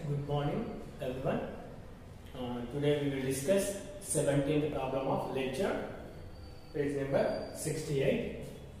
Good morning, everyone. Uh, today we will discuss 17th problem of lecture, page number 68.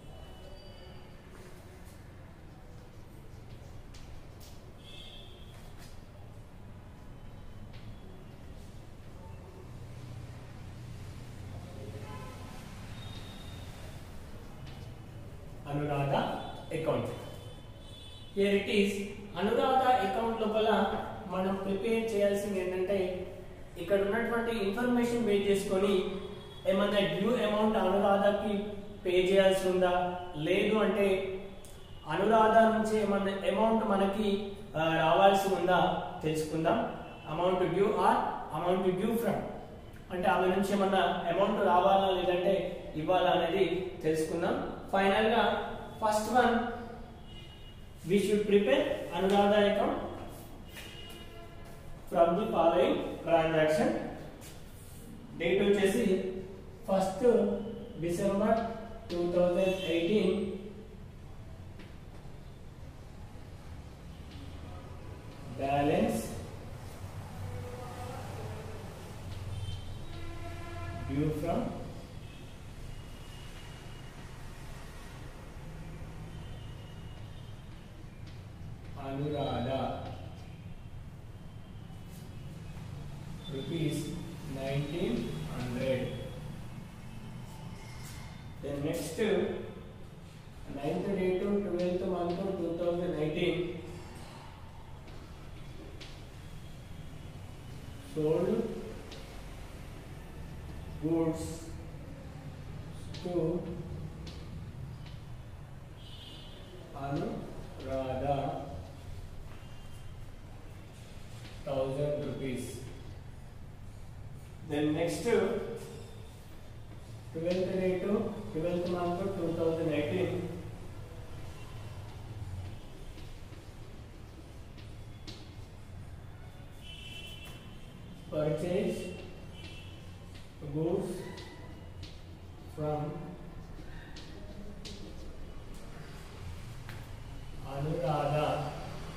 Anuradha account. Here it is Anuradha account లోపల మనం prepare చేయాల్సింది ఏంటంటే ఇక్కడ ఉన్నటువంటి information base చేసుకొని ఏమన్నా డ్యూ అమౌంట్ అనురాధకి పే చేయాల్సి ఉందా లేదు అంటే అనురాధ నుంచి ఏమన్నా అమౌంట్ మనకి ఆ, రావాల్సి ఉందా తెలుసుకుందాం amount due or amount due from అంటే ఆమె నుంచి ఏమన్నా అమౌంట్ రావాలా లేదంటే ఇవ్వాలా అనేది తెలుసుకుందాం ఫైనల్ గా first one we should prepare Anuradha account from the following transaction. Date వచ్చేసి first December two thousand eighteen balance due from Anuradha rupees 1900 then next ninth day to 12th month of 2019 sold goods to Anuradha thousand rupees. Then next twelfth day to twelfth month of two thousand eighteen. Purchase goods from Anuradha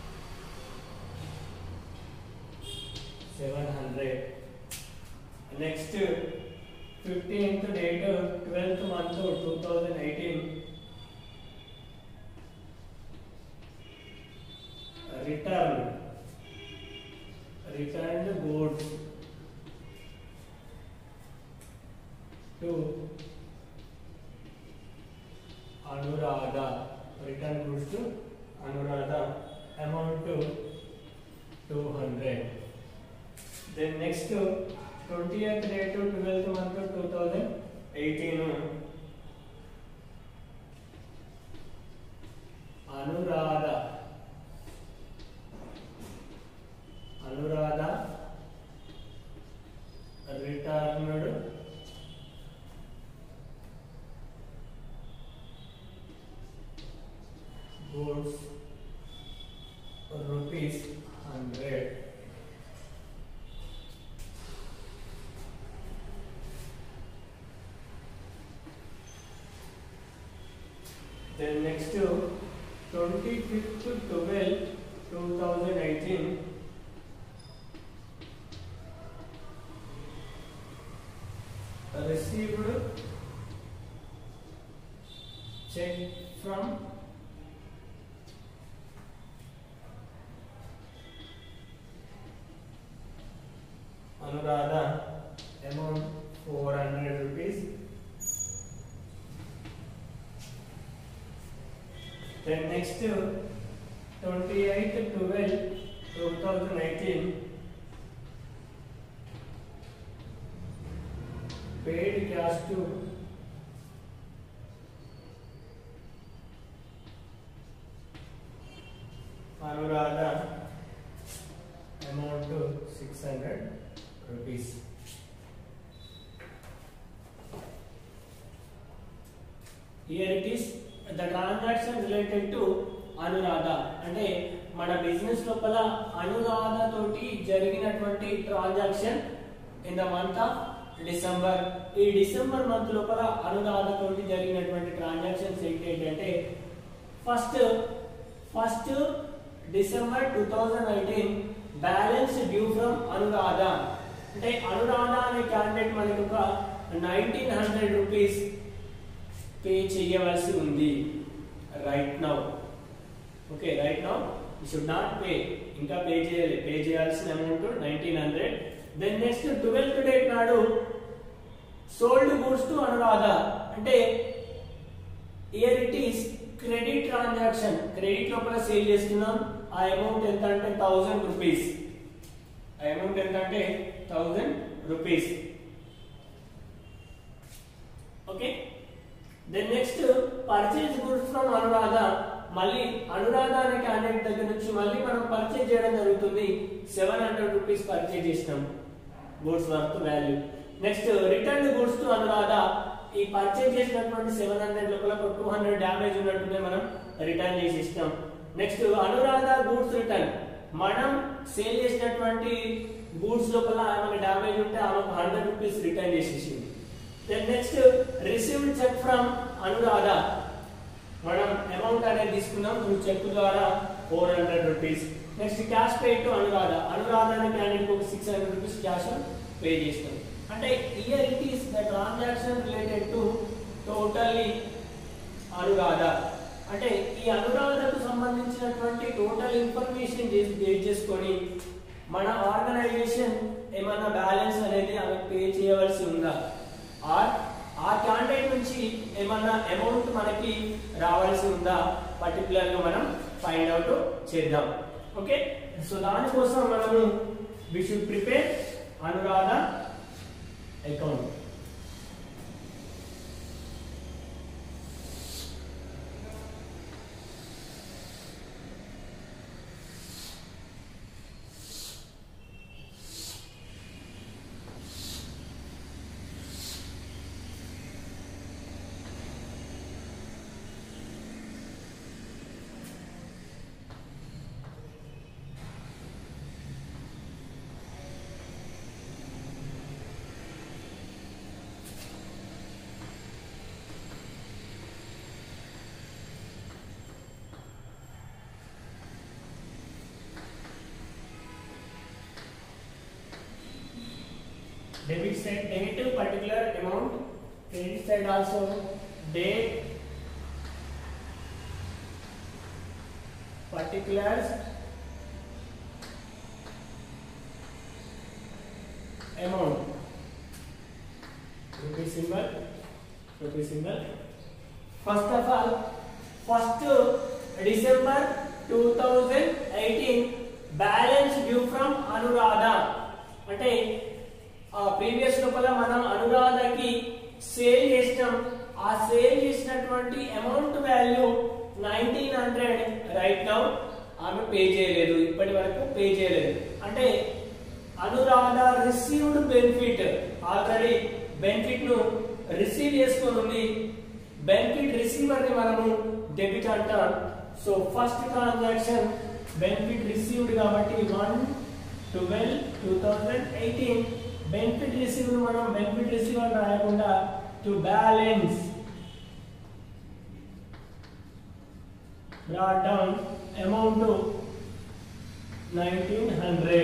seven hundred. Next, fifteenth date, twelfth month, two thousand eighteen. Return. Returned goods to Anuradha. Return goods to Anuradha. Amount to two hundred. Then next, 20th day to 12th month of 2018. Anuradha. Anuradha returned goods rupees 100. Then next to 25th to 12 2018 received check from Anuradha amount 400 rupees Then next to 28 12 2018 paid cash to Anuradha amount to 600 rupees. Here it is the transaction related to Anuradha అంటే మన business లోపల అనురాధ తోటి జరిగినటువంటి transaction in the month of December ఈ December month లోపల అనురాధ తోటి జరిగినటువంటి transactions ఏంటంటే first first December two thousand eighteen Anuradha అంటే అనురాధ అనే క్యాండిడేట్ మనకి ఒక నైన్టీన్ హండ్రెడ్ రూపీస్ పే చేయవలసి ఉంది right now okay right now you should not pay ఇంకా పే చేయాలి పే చేయాల్సిన amount nineteen hundred then next twelfth date నాడు సోల్డ్ గూడ్స్ టు అనురాధ అంటే here it is credit transaction credit లోపల sale చేస్తున్నాం ఆ అమౌంట్ ఎంత అంటే థౌజండ్ రూపీస్ ఆ అమౌంట్ ఎంత అంటే thousand rupees okay then next purchase goods from Anuradha మళ్ళీ అనురాధ అనే క్యాండిడేట్ దగ్గర నుంచి మళ్ళీ మనం పర్చేజ్ చేయడం జరుగుతుంది సెవెన్ హండ్రెడ్ రూపీస్ పర్చేజ్ చేసినాం goods worth value next return goods to Anuradha ఈ పర్చేజ్ చేసినటువంటి సెవెన్ హండ్రెడ్ లోపల ఒక టూ హండ్రెడ్ డ్యామేజ్ ఉన్నట్టుంటే మనం రిటర్న్ చేసి ఇస్తాం నెక్స్ట్ అనురాధ గూడ్స్ రిటర్న్ మనం సేల్ చేసినటువంటి గూడ్స్ లోపల ఆమె డ్యామేజ్ ఉంటే ఆమెకు హండ్రెడ్ రూపీస్ రిటర్న్ చేసేసింది then next received cheque from Anuradha మనం అమౌంట్ అనేది తీసుకున్నాం త్రూ చెక్ ద్వారా four hundred rupees next cash pay to Anuradha Anuradha అనే క్యాండిడేట్ ఒక six hundred rupees cash pay చేస్తాం అంటే here it is the transaction related to totally Anuradha అంటే ఈ అనురాధకు సంబంధించినటువంటి టోటల్ ఇన్ఫర్మేషన్ బేస్ చేసుకొని మన ఆర్గనైజేషన్ ఏమన్నా బ్యాలెన్స్ అనేది ఆమె పే చేయవలసి ఉందా ఆర్ ఆ క్యాండిడేట్ నుంచి ఏమన్నా అమౌంట్ మనకి రావాల్సి ఉందా పర్టికులర్ గా మనం ఫైండ్ అవుట్ చేద్దాం ఓకే సో దానికోసం మనము we should prepare Anuradha account debit side negative particular amount credit side also date particulars amount rupee symbol rupee symbol first of all first december 2018 balance due from anuradha అంటే ఆ previous లోపల మనం అనురాధకి sale చేసినాం ఆ sale చేసినటువంటి amount value nineteen hundred right now ఆమె pay చేయలేదు ఇప్పటి వరకు పే చేయలేదు అంటే Anuradha received benefit already benefit ను రిసీవ్ చేసుకొని ఉంది బెనిఫిట్ రిసీవర్ ని మనము డెబిట్ అంటాం so first transaction benefit received కాబట్టి one twelve two thousand eighteen benefit receive మనం బెనిఫిట్ రిసీవ్ అని రాయకుండా to balance brought down amount to 1900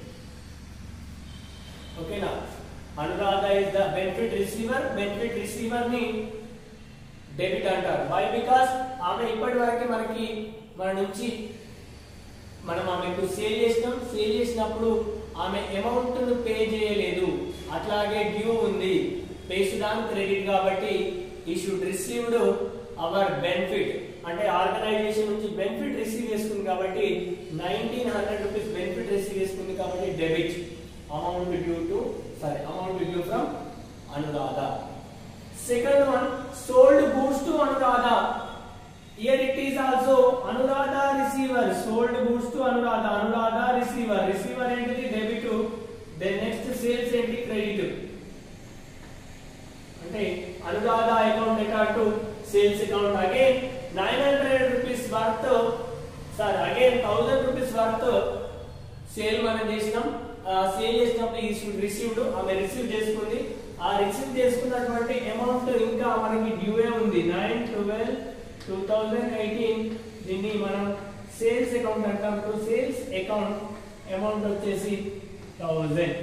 ఓకేనా Anuradha is the benefit receiver benefit receiver ని డెబిట్ అంటారు వై బికాస్ ఆమె ఇప్పటి వరకు మనకి మన నుంచి మనం ఆమెకు సేల్ చేసినాం సేల్ చేసినప్పుడు ఆమె అమౌంట్ ను పే చేయలేదు అట్లాగే డ్యూ ఉంది పేసుదాన్ క్రెడిట్ కాబట్టి he should received our benefit అంటే ఆర్గనైజేషన్ నుంచి బెనిఫిట్ రిసీవ్ చేసుకుంది కాబట్టి nineteen hundred rupees benefit receive చేసుకుంది కాబట్టి debit amount due to sorry amount due from Anuradha second one sold goods to Anuradha here it is also anuradha receiver sold goods to anuradha anuradha receiver receiver ఏంటిది debit then next sales ఏంటి credit అంటే Anuradha account account to sales account again nine hundred rupees worth sir again thousand rupees worth sale మనం చేసినాం sale చేసినప్పుడు ఈ received ఆమె receive చేసుకుంది ఆ రిసీవ్ చేసుకున్నటువంటి అమౌంట్ ఇంకా మనకి డ్యూఏ ఉంది nine twelve two thousand eighteen దీన్ని మనం సేల్స్ అకౌంట్ అంటాం టు సేల్స్ అకౌంట్ అమౌంట్ వచ్చేసి thousand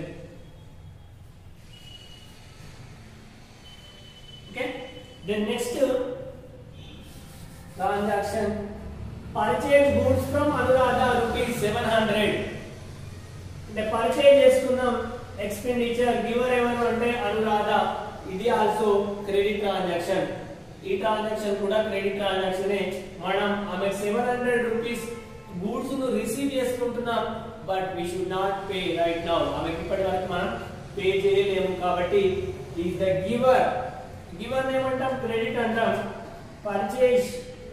okay then next transaction purchase goods from Anuradha rupees seven hundred అంటే పర్చేజ్ చేసుకున్నాం ఎక్స్పెండిచర్ గివర్ ఎవరు అంటే అనురాధ ఇది ఆల్సో క్రెడిట్ ట్రాన్సాక్షన్ ఈ ట్రాన్సాక్షన్ కూడా క్రెడిట్ ట్రాన్సాక్షనే మనం ఆమె సెవెన్ హండ్రెడ్ రూపీస్ గూడ్స్ ను రిసీవ్ చేసుకుంటున్నాం but we should not pay right now ఆమెకి ఇప్పటి వరకు మనం పే చేయలేము కాబట్టి ఈజ్ ద గివర్ గివర్ ఏమంటాం క్రెడిట్ అంటాం purchase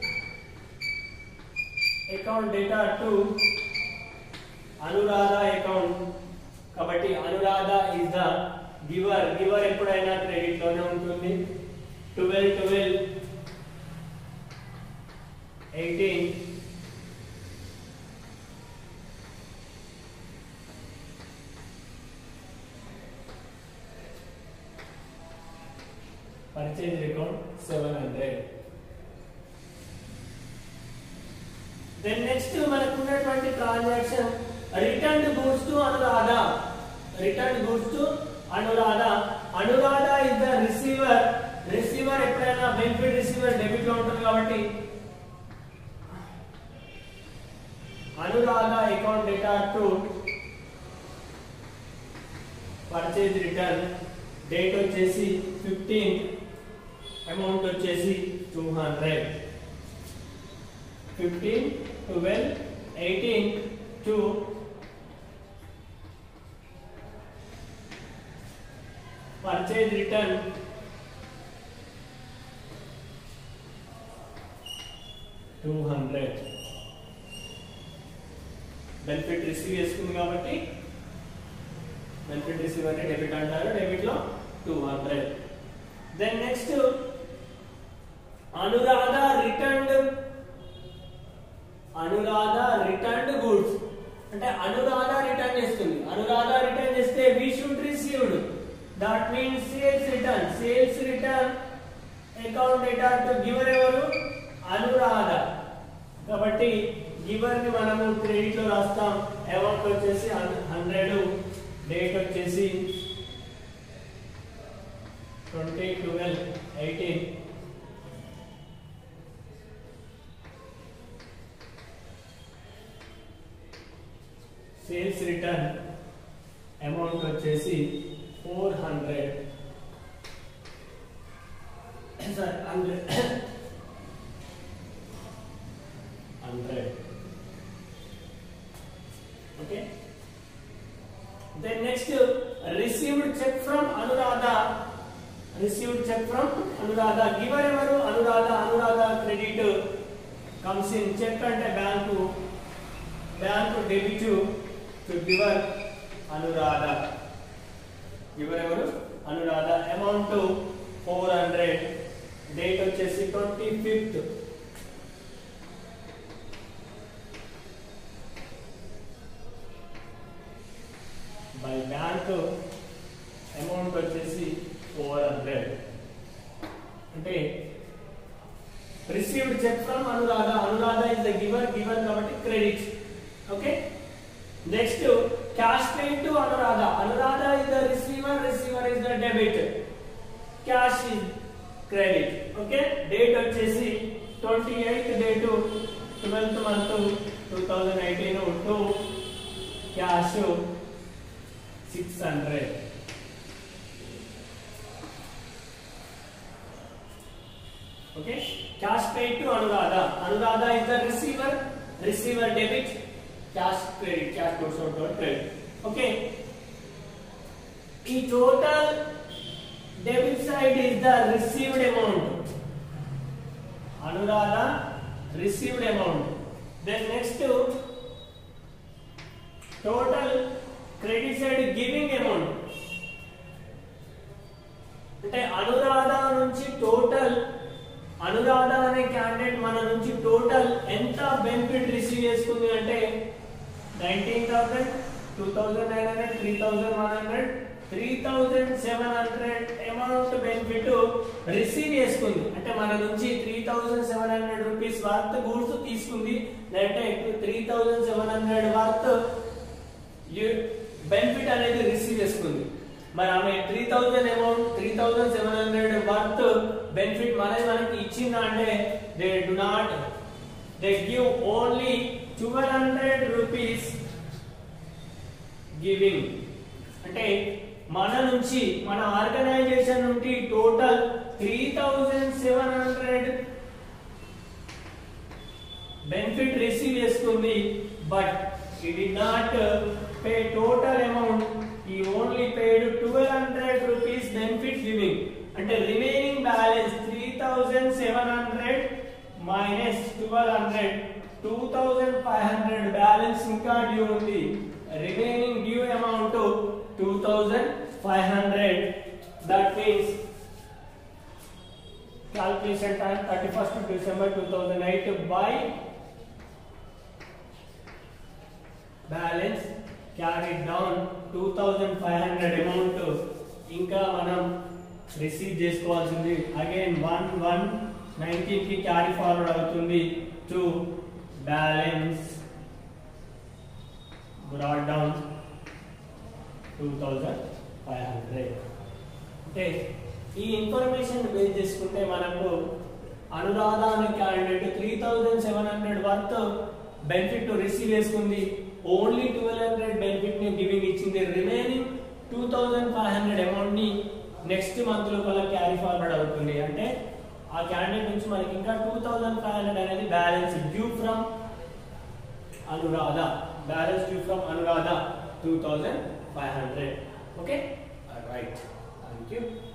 account debtor to Anuradha account కాబట్టి Anuradha is the giver giver ఎప్పుడైనా క్రెడిట్ లోనే ఉంటుంది twelve twelve eighteen purchase account seven hundred then next మనకు ఉన్నటువంటి transaction return goods to Anuradha return goods to Anuradha Anuradha is the receiver receiver ఎప్పుడైనా benefit receiver debit లో ఉంటుంది కాబట్టి Anuradha account debtor to purchase return date వచ్చేసి ఫిఫ్టీన్ అమౌంట్ వచ్చేసి two hundred fifteen twelve eighteen two purchase return two hundred benefit receive చేసుకుంది కాబట్టి benefit receive అంటే debit అంటారు డెబిట్ లో two hundred then next Anuradha returned Anuradha returned goods అంటే Anuradha return చేస్తుంది Anuradha return చేస్తే we should received that means sales return sales return account debtor to giver ఎవరు అనురాధ కాబట్టి గివర్ ని మనము క్రెడిట్ లో రాస్తాం అమౌంట్ వచ్చేసి హండ్రెడ్ డేట్ వచ్చేసి twenty twelve eighteen sales return amount వచ్చేసి four hundred sir hundred hundred okay then next received cheque from Anuradha received cheque from Anuradha giver ఎవరు Anuradha Anuradha credit comes in cheque అంటే bank bank debit to giver Anuradha giver ఎవరు Anuradha amount four hundred date వచ్చేసి twenty fifth by bank amount వచ్చేసి four hundred అంటే received cheque from Anuradha Anuradha is the giver giver కాబట్టి credit okay next cash paid to Anuradha Anuradha is the receiver receiver is the debit cash is credit okay date వచ్చేసి twenty eighth date twelfth month two thousand eighteen to cash six hundred okay cash paid to Anuradha Anuradha is the receiver receiver debit cash credit cash goes out to credit okay ఈ total debit side is the received amount Anuradha received amount then next total credit side giving amount అంటే అనురాధ నుంచి total Anuradha అనే candidate మన నుంచి total ఎంత benefit receive చేసుకుంది అంటే nineteen thousand two thousand nine hundred three thousand one hundred three thousand seven hundred amount benefit receive చేసుకుంది అంటే మన నుంచి three thousand seven hundred rupees worth goods తీసుకుంది లేదంటే three thousand seven hundred worth benefit అనేది receive చేసుకుంది మరి ఆమె three thousand amount three thousand seven hundred worth benefit మనది మనకి ఇచ్చిందా అంటే they do not they give only twelve hundred rupees giving అంటే మన నుంచి మన ఆర్గనైజేషన్ నుండి total three thousand seven hundred benefit receive చేసుకుంది but he did not pay total amount he only paid twelve hundred rupees benefit giving అంటే remaining balance three thousand seven hundred minus twelve hundred two thousand five hundred balance ఇంకా due ఉంది remaining due amount two thousand five hundred that means calculation time 31st December 2008 by balance carried down 2500 amount ఇంకా మనం receive చేసుకోవాల్సింది again one one nineteen కి carry forward అవుతుంది to balance brought down two thousand five hundred అంటే ఈ information base చేసుకుంటే మనకు అనురాధ అనే candidate three thousand seven hundred worth benefit receive చేసుకుంది ఓన్లీ ట్వెల్వ్ హండ్రెడ్ బెనిఫిట్ ని గివింగ్ ఇచ్చింది remaining two thousand five hundred amount ని నెక్స్ట్ మంత్ లోపల క్యారీ ఫార్వర్డ్ అవుతుంది అంటే ఆ క్యాండిడేట్ నుంచి మనకి ఇంకా టూ థౌజండ్ ఫైవ్ హండ్రెడ్ అనేది balance due from Anuradha balance due from Anuradha two thousand five hundred okay right thank you